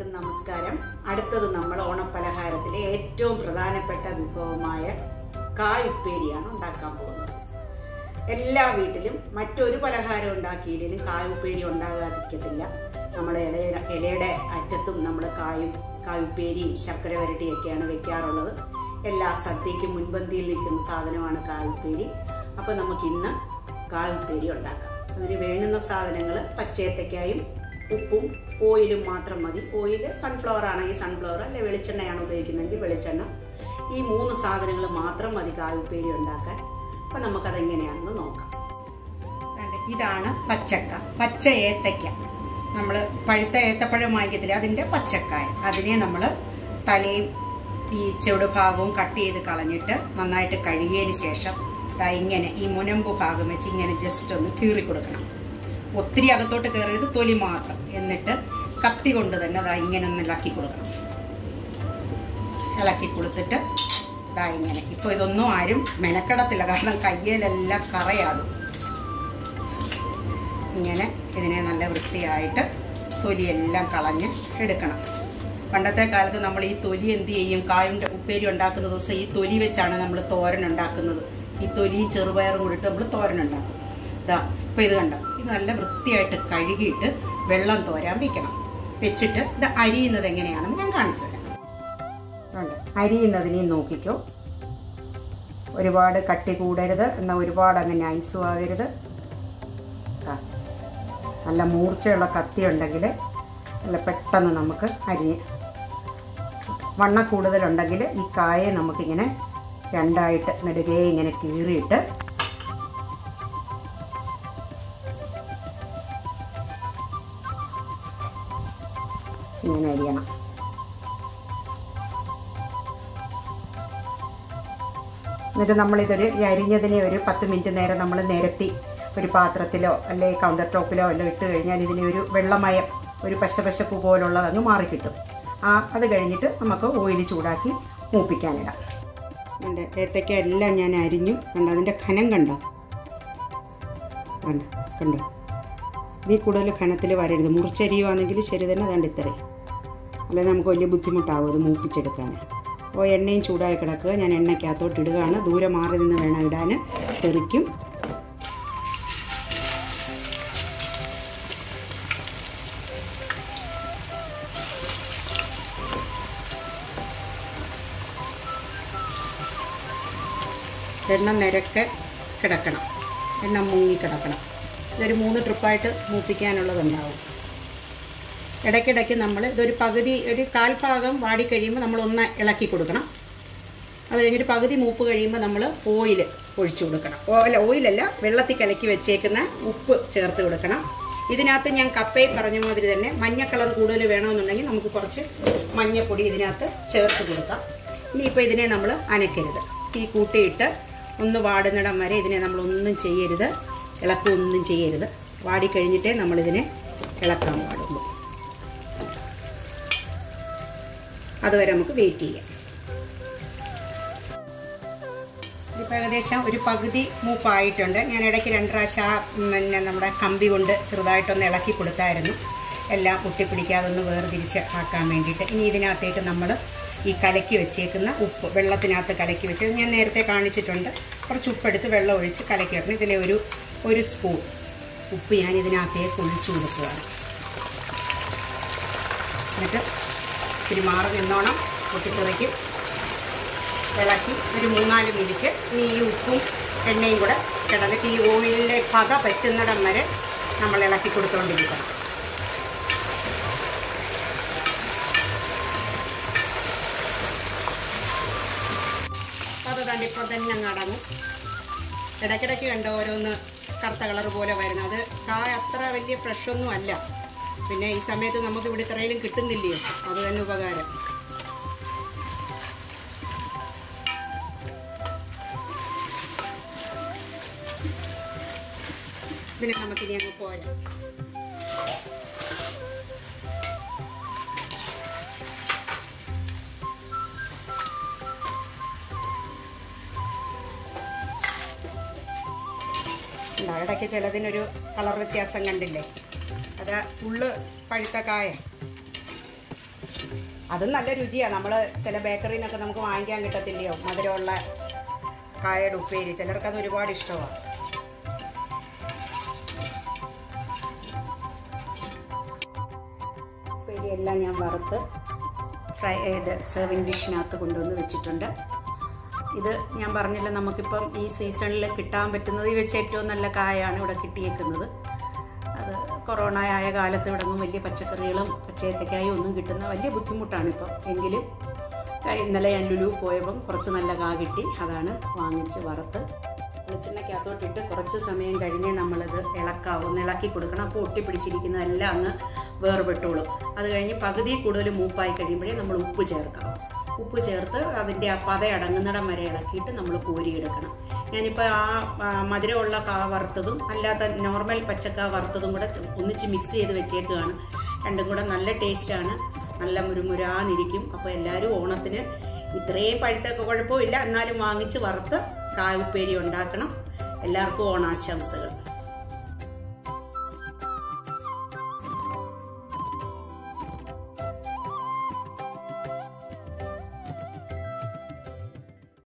എല്ലാവർക്കും നമസ്കാരം അടുത്തത് നമ്മൾ ഓണപ്പലഹാരത്തിലെ ഏറ്റവും പ്രധാനപ്പെട്ട വിഭവമായ കായുപ്പേരിയാണ് ഉണ്ടാക്കാൻ പോകുന്നത് എല്ലാ വീട്ടിലും മറ്റൊരു പലഹാരം ഉണ്ടാക്കിയില്ലെങ്കിലും കായുപ്പേരി ഉണ്ടാകാതിരിക്കത്തില്ല നമ്മുടെ ഇല ഇലയുടെ അറ്റത്തും നമ്മൾ കായും കായുപ്പേരിയും ശർക്കര വരട്ടിയൊക്കെയാണ് വെക്കാറുള്ളത് എല്ലാ സദ്യയ്ക്കും മുൻപന്തിയിൽ നിൽക്കുന്ന സാധനമാണ് കായുപ്പേരി അപ്പോൾ നമുക്ക് ഇന്ന് കായുപ്പേരി ഉണ്ടാക്കാം അതിന് വേണ്ടുന്ന സാധനങ്ങൾ പച്ചയത്തക്കായും ഉപ്പും ഓയിലും മാത്രം മതി ഓയിൽ സൺഫ്ലവർ ആണെങ്കിൽ സൺഫ്ലവർ അല്ലെ വെളിച്ചെണ്ണയാണ് ഉപയോഗിക്കുന്നതെങ്കിൽ വെളിച്ചെണ്ണ ഈ മൂന്ന് സാധനങ്ങൾ മാത്രം മതി കായുപ്പേരി ഉണ്ടാക്കാൻ അപ്പം നമുക്കതെങ്ങനെയാണെന്ന് നോക്കാം ദാണ്ടെ ഇതാണ് പച്ചക്ക പച്ച ഏത്തയ്ക്ക നമ്മൾ പഴുത്ത ഏത്തപ്പഴം വാങ്ങിക്കത്തില്ല അതിൻ്റെ പച്ചക്കായ അതിനെ നമ്മൾ തലയും ഈ ചെവിട് ഭാഗവും കട്ട് ചെയ്ത് കളഞ്ഞിട്ട് നന്നായിട്ട് കഴുകിയതിന് ശേഷം ദാ ഇങ്ങനെ ഈ മുനമ്പ് ഭാഗം വെച്ച് ഇങ്ങനെ ജസ്റ്റ് ഒന്ന് കീറി കൊടുക്കണം ഒത്തിരി അകത്തോട്ട് കയറരുത് തൊലി മാത്രം എന്നിട്ട് കത്തി കൊണ്ട് തന്നെ ദാ ഇങ്ങനെ ഒന്ന് ഇളക്കി കൊടുക്കണം ഇളക്കി കൊടുത്തിട്ട് ദാ ഇങ്ങനെ ഇപ്പൊ ഇതൊന്നും ആരും മെനക്കെടത്തില്ല കാരണം കയ്യിലെല്ലാം കറയാകും ഇങ്ങനെ ഇതിനെ നല്ല വൃത്തിയായിട്ട് തൊലിയെല്ലാം കളഞ്ഞ് എടുക്കണം പണ്ടത്തെ കാലത്ത് നമ്മൾ ഈ തൊലി എന്ത് ചെയ്യും കായുണ്ട ഉപ്പേരി ഉണ്ടാക്കുന്ന ദിവസം ഈ തൊലി വെച്ചാണ് നമ്മൾ തോരൻ ഉണ്ടാക്കുന്നത് ഈ തൊലിയും ചെറുപയറും കൂടിയിട്ട് നമ്മൾ തോരൻ ഉണ്ടാക്കും ഇതാ ഇപ്പൊ ഇത് കണ്ടോ ഇത് നല്ല വൃത്തിയായിട്ട് കഴുകിയിട്ട് വെള്ളം തോരാൻ വെക്കണം വെച്ചിട്ട് ഇത് അരിയുന്നത് എങ്ങനെയാണെന്ന് ഞാൻ കാണിച്ചു തരാം ഉണ്ട് അരിയുന്നതിനെ നോക്കിക്കോ ഒരുപാട് കട്ടി കൂടരുത് എന്നാൽ ഒരുപാട് അങ്ങനെ ഐസും ആകരുത് ആ, നല്ല മൂർച്ചയുള്ള കത്തി ഉണ്ടെങ്കിൽ നല്ല പെട്ടെന്ന് നമുക്ക് അരിഞ്ഞ് വണ്ണ കൂടുതലുണ്ടെങ്കിൽ ഈ കായെ നമുക്കിങ്ങനെ രണ്ടായിട്ട് നെടുകെ ഇങ്ങനെ കീറിയിട്ട് ഇങ്ങനെ അരിയണം എന്നിട്ട് നമ്മളിതൊരു ഈ അരിഞ്ഞതിനെ ഒരു പത്ത് മിനിറ്റ് നേരം നമ്മൾ നിരത്തി ഒരു പാത്രത്തിലോ അല്ലെങ്കിൽ കൗണ്ടർ ടോപ്പിലോ വല്ലോ ഇട്ട് കഴിഞ്ഞാൽ ഇതിന് ഒരു വെള്ളമയം ഒരു പശപശപ്പ് പോലുള്ളത് അങ്ങ് മാറിക്കിട്ടും ആ അത് കഴിഞ്ഞിട്ട് നമുക്ക് ഓയിൽ ചൂടാക്കി മൂപ്പിക്കാനിടാം എൻ്റെ ഏത്തയ്ക്ക എല്ലാം ഞാൻ അരിഞ്ഞു കണ്ടോ അതിൻ്റെ ഖനം കണ്ടോ കണ്ടോ കണ്ടോ ഇതിൽ കൂടുതൽ ഖനത്തിൽ വരരുത് മുറിച്ചരിയുവാണെങ്കിൽ ശരി തന്നെ അതുകൊണ്ട് ഇത്രയും അല്ലെങ്കിൽ നമുക്ക് വലിയ ബുദ്ധിമുട്ടാവും അത് മൂപ്പിച്ചെടുക്കാൻ അപ്പോൾ എണ്ണയും ചൂടായി കിടക്കുക ഞാൻ എണ്ണയ്ക്കകത്തോട്ട് ഇടുകയാണ് ദൂരെ മാറി നിന്ന് വേണം ഇടാൻ തെറിക്കും എണ്ണ നിരക്കെ കിടക്കണം എണ്ണ മുങ്ങി കിടക്കണം ഇതൊരു മൂന്ന് ട്രിപ്പായിട്ട് മൂപ്പിക്കാനുള്ളതുണ്ടാവും ഇടയ്ക്കിടയ്ക്ക് നമ്മൾ ഇതൊരു പകുതി ഒരു കാൽഭാഗം വാടി കഴിയുമ്പോൾ നമ്മൾ ഒന്ന് ഇളക്കി കൊടുക്കണം അത് കഴിഞ്ഞിട്ട് പകുതി മൂപ്പ് കഴിയുമ്പോൾ നമ്മൾ ഓയിൽ ഒഴിച്ചു കൊടുക്കണം ഓ അല്ല ഓയിലല്ല വെള്ളത്തിൽ കലക്കി വെച്ചേക്കുന്ന ഉപ്പ് ചേർത്ത് കൊടുക്കണം ഇതിനകത്ത് ഞാൻ കപ്പയും പറഞ്ഞ മാതിരി തന്നെ മഞ്ഞ കളർ കൂടുതൽ വേണമെന്നുണ്ടെങ്കിൽ നമുക്ക് കുറച്ച് മഞ്ഞപ്പൊടി ഇതിനകത്ത് ചേർത്ത് കൊടുക്കാം ഇനിയിപ്പോൾ ഇതിനെ നമ്മൾ അനക്കരുത് തീ കൂട്ടിയിട്ട് ഒന്ന് വാടുന്നിടം വരെ ഇതിനെ നമ്മൾ ഒന്നും ചെയ്യരുത് ഇളക്കൊന്നും ചെയ്യരുത് വാടിക്കഴിഞ്ഞിട്ടേ നമ്മളിതിനെ ഇളക്കാൻ പാടുള്ളൂ അതുവരെ നമുക്ക് വെയിറ്റ് ചെയ്യാം ഇപ്പോൾ ഏകദേശം ഒരു പകുതി മൂപ്പായിട്ടുണ്ട് ഞാൻ ഇടയ്ക്ക് രണ്ട് പ്രാവശ്യം ആ, പിന്നെ നമ്മുടെ കമ്പി കൊണ്ട് ചെറുതായിട്ടൊന്ന് ഇളക്കി കൊടുത്തായിരുന്നു എല്ലാം ഒട്ടിപ്പിടിക്കാതെ ഒന്ന് വേർതിരിച്ച് ആക്കാൻ വേണ്ടിയിട്ട് ഇനി ഇതിനകത്തേക്ക് നമ്മൾ ഈ കലക്കി വെച്ചേക്കുന്ന ഉപ്പ് വെള്ളത്തിനകത്ത് കലക്കി വെച്ച് ഞാൻ നേരത്തെ കാണിച്ചിട്ടുണ്ട് കുറച്ച് ഉപ്പെടുത്ത് വെള്ളം ഒഴിച്ച് കലക്കി വെക്കണം ഇതിലെ ഒരു ഒരു സ്പൂൺ ഉപ്പ് ഞാൻ ഇതിനകത്തേക്ക് ഒഴിച്ചു കൊടുക്കുകയാണ് എന്നിട്ട് ഇച്ചിരി മാറി നിന്നോണം പൊട്ടിത്തെറിക്കും ഇളക്കി ഒരു മൂന്നാല് മിനിറ്റ് ഇനി ഈ ഉപ്പും എണ്ണയും കൂടെ കിടന്നിട്ട് ഈ ഓയിലിൻ്റെ പത പറ്റുന്നിടം വരെ നമ്മൾ ഇളക്കി കൊടുത്തുകൊണ്ടിരിക്കണം പത തണ്ടിപ്പോൾ തന്നെ അങ്ങ് അടങ്ങും ഇടയ്ക്കിടയ്ക്ക് കണ്ടോ ഓരോന്ന് കറുത്ത കളർ പോലെ വരുന്നത് കായ അത്ര വലിയ ഫ്രഷ് ഒന്നും അല്ല പിന്നെ ഈ സമയത്ത് നമുക്ക് ഇവിടെ ഇത്രയിലും കിട്ടുന്നില്ലയോ അത് തന്നെ ഉപകാരം ഇതിനെ നമുക്കിനി അങ്ങ് പോരാം ഉണ്ടോ? ഇടയ്ക്ക് ചിലതിനൊരു കളർ വ്യത്യാസം കണ്ടില്ലേ അത് ഉള്ള് പഴുത്ത കായ അതും നല്ല രുചിയാണ് നമ്മൾ ചില ബേക്കറിയിൽ നിന്നൊക്കെ നമുക്ക് വാങ്ങിക്കാൻ കിട്ടത്തില്ലയോ മധുരമുള്ള കായയുടെ ഉപ്പേരി ചിലർക്കത് ഒരുപാട് ഇഷ്ടമാണ് ഉപ്പേരി എല്ലാം ഞാൻ വറുത്ത് ഫ്രൈ ചെയ്ത് സെർവിങ് ഡിഷിനകത്ത് കൊണ്ടുവന്ന് വെച്ചിട്ടുണ്ട് ഇത് ഞാൻ പറഞ്ഞില്ല നമുക്കിപ്പം ഈ സീസണിൽ കിട്ടാൻ പറ്റുന്നത് ഈ വെച്ച് ഏറ്റവും നല്ല കായാണ് ഇവിടെ കിട്ടിയേക്കുന്നത് അത് കൊറോണ ആയ കാലത്ത് ഇവിടെ ഒന്നും വലിയ പച്ചക്കറികളും പച്ചയത്തക്കായും ഒന്നും കിട്ടുന്ന വലിയ ബുദ്ധിമുട്ടാണ് ഇപ്പം എങ്കിലും ഇന്നലെ ഞാൻ ലുലു പോയപ്പം കുറച്ച് നല്ല കാ കിട്ടി അതാണ് വാങ്ങിച്ച് വറുത്ത് വെളിച്ചെണ്ണയ്ക്കകത്തോട്ടിട്ട് കുറച്ച് സമയം കഴിഞ്ഞ് നമ്മളിത് ഇളക്കാവും ഒന്ന് ഇളക്കി കൊടുക്കണം അപ്പോൾ ഒട്ടിപ്പിടിച്ചിരിക്കുന്നതെല്ലാം അങ്ങ് വേർപെട്ടോളും അത് കഴിഞ്ഞ് പകുതി കൂടുതൽ മൂപ്പായി കഴിയുമ്പോഴേ നമ്മൾ ഉപ്പ് ചേർക്കാം ഉപ്പ് ചേർത്ത് അതിൻ്റെ ആ പത അടങ്ങുന്നിടം വരെ ഇളക്കിയിട്ട് നമ്മൾ കോരിയെടുക്കണം ഞാനിപ്പോൾ ആ ആ, മധുരമുള്ള കാ വറുത്തതും അല്ലാത്ത നോർമൽ പച്ചക്കാ വറുത്തതും കൂടെ ചെ- ഒന്നിച്ച് മിക്സ് ചെയ്ത് വെച്ചേക്കുകയാണ് രണ്ടും കൂടെ നല്ല ടേസ്റ്റാണ് നല്ല മുരുമുരാന്നിരിക്കും അപ്പോൾ എല്ലാവരും ഓണത്തിന് ഇത്രയും പഴുത്തൊക്കെ കുഴപ്പമില്ല എന്നാലും വാങ്ങിച്ച് വറുത്ത് കായ ഉപ്പേരി ഉണ്ടാക്കണം എല്ലാവർക്കും ഓണാശംസകൾ